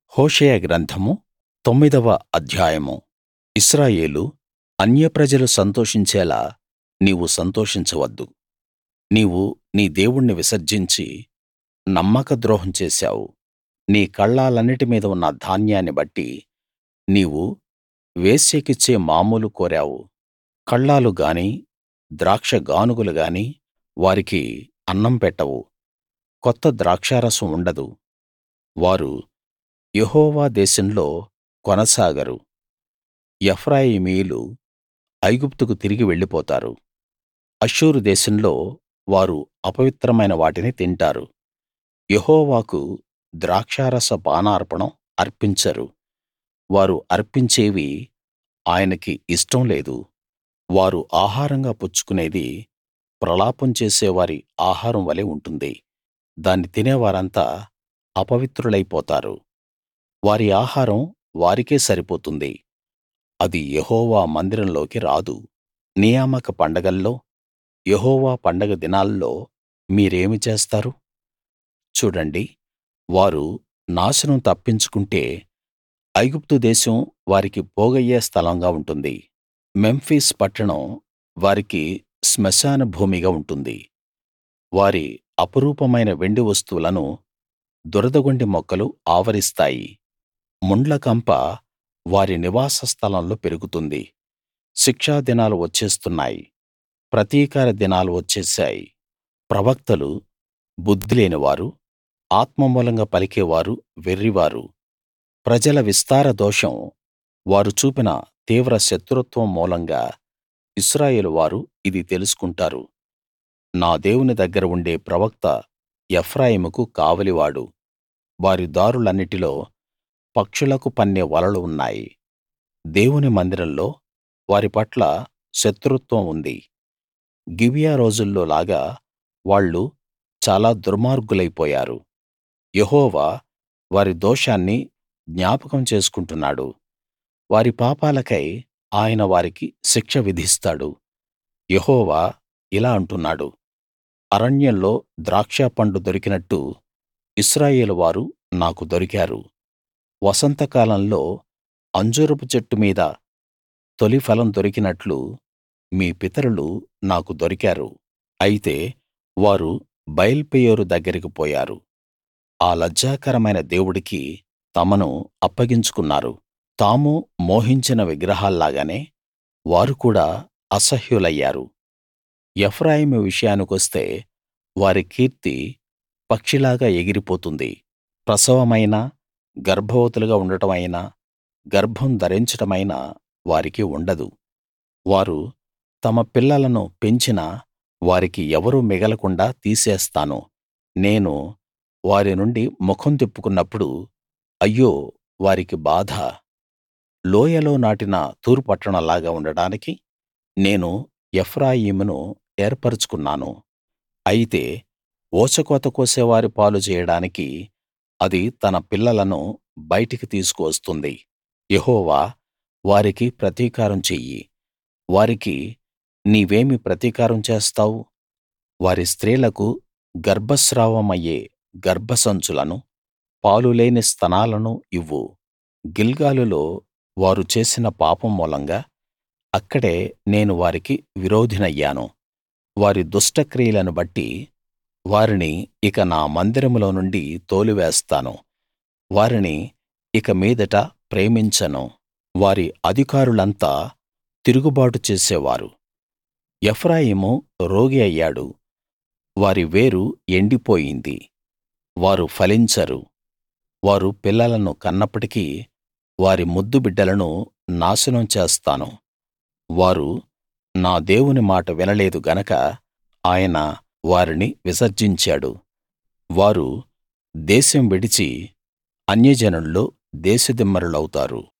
హోషేయ గ్రంథము తొమ్మిదవ అధ్యాయము ఇశ్రాయేలూ అన్యప్రజలు సంతోషించేలా నీవు సంతోషించవద్దు నీవు నీ దేవుణ్ణి విసర్జించి నమ్మకద్రోహం చేశావు నీ కళ్ళాలన్నిటి మీద ఉన్న ధాన్యాన్ని బట్టి నీవు వేశ్యకిచ్చే మామూలు కోరావు కళ్ళాలు గాని ద్రాక్ష గానుగలు గాని వారికి అన్నం పెట్టవు కొత్త ద్రాక్షారసం ఉండదు వారు యెహోవా దేశంలో కొనసాగరు ఎఫ్రాయిమీయులు ఐగుప్తుకు తిరిగి వెళ్ళిపోతారు అష్షూరు దేశంలో వారు అపవిత్రమైన వాటిని తింటారు యెహోవాకు ద్రాక్షారస పానార్పణం అర్పించరు వారు అర్పించేవి ఆయనకి ఇష్టం లేదు వారు ఆహారంగా పుచ్చుకునేది ప్రలాపం చేసేవారి ఆహారం వలే ఉంటుంది దాన్ని తినేవారంతా అపవిత్రులైపోతారు వారి ఆహారం వారికే సరిపోతుంది అది యెహోవా మందిరంలోకి రాదు నియామక పండగల్లో యెహోవా పండగ దినాల్లో మీరేమి చేస్తారు చూడండి వారు నాశనం తప్పించుకుంటే ఐగుప్తు దేశం వారికి పోగయ్యే స్థలంగా ఉంటుంది మెంఫిస్ పట్టణం వారికి శ్మశాన భూమిగా ఉంటుంది వారి అపురూపమైన వెండి వస్తువులను దురదగొండి మొక్కలు ఆవరిస్తాయి ముండ్లకంప వారి నివాస స్థలంలో పెరుగుతుంది శిక్షా దినాలు వచ్చేస్తున్నాయి ప్రతీకార దినాలు వచ్చేశాయి ప్రవక్తలు బుద్ధిలేనివారు ఆత్మమూలంగా పలికేవారు వెర్రివారు ప్రజల విస్తార దోషం వారు చూపిన తీవ్ర శత్రుత్వం మూలంగా ఇశ్రాయేలు వారు ఇది తెలుసుకుంటారు నా దేవుని దగ్గర ఉండే ప్రవక్త ఎఫ్రాయిముకు కావలివాడు వారి దారులన్నిటిలో పక్షులకు పన్నే వలలు ఉన్నాయి దేవుని మందిరంలో వారి పట్ల శత్రుత్వం ఉంది గిబియా రోజుల్లో లాగా వాళ్ళు చాలా దుర్మార్గులైపోయారు యెహోవా వారి దోషాన్ని జ్ఞాపకం చేసుకుంటున్నాడు వారి పాపాలకై ఆయన వారికి శిక్ష విధిస్తాడు యెహోవా ఇలా అంటున్నాడు అరణ్యంలో ద్రాక్షపండు దొరికినట్టు ఇశ్రాయేలు వారు నాకు దొరికారు వసంతకాలంలో అంజూరపు చెట్టు మీద తొలి ఫలం దొరికినట్లు మీ పితరులు నాకు దొరికారు అయితే వారు బయల్పెయోరు దగ్గరికి పోయారు ఆ లజ్జాకరమైన దేవుడికి తమను అప్పగించుకున్నారు తాము మోహించిన విగ్రహాల్లాగానే వారు కూడా అసహ్యులయ్యారు ఎఫ్రాయిము విషయానికొస్తే వారి కీర్తి పక్షిలాగా ఎగిరిపోతుంది ప్రసవమైనా గర్భవతులుగా ఉండటం అయినా గర్భం ధరించడమైనా వారికి ఉండదు వారు తమ పిల్లలను పెంచినా వారికి ఎవరూ మిగలకుండా తీసేస్తాను నేను వారి నుండి ముఖం తిప్పుకున్నప్పుడు అయ్యో వారికి బాధ లోయలో నాటిన తూరు పట్టణంలాగా ఉండడానికి నేను ఎఫ్రాయిమును ఏర్పరచుకున్నాను అయితే ఊచకోత కోసేవారి పాలు చేయడానికి అది తన పిల్లలను బయటికి తీసుకు వస్తుంది యెహోవా వారికి ప్రతీకారం చెయ్యి వారికి నీవేమి ప్రతీకారం చేస్తావు వారి స్త్రీలకు గర్భస్రావమయ్యే గర్భసంచులను పాలు లేని స్తనాలను ఇవ్వు గిల్గాలులో వారు చేసిన పాపం మూలంగా అక్కడే నేను వారికి విరోధినయ్యాను వారి దుష్టక్రియలను బట్టి వారిని ఇక నా మందిరంలో నుండి తోలివేస్తాను వారిని ఇక మీదట ప్రేమించను వారి అధికారులంతా తిరుగుబాటు చేసేవారు ఎఫ్రాయిము రోగి అయ్యాడు వారి వేరు ఎండిపోయింది వారు ఫలించరు వారు పిల్లలను కన్నప్పటికీ వారి ముద్దు బిడ్డలను నాశనం చేస్తాను వారు నా దేవుని మాట వినలేదు గనక ఆయన వారిని విసర్జించాడు వారు దేశం విడిచి అన్యజనుల్లో దేశదిమ్మరులౌతారు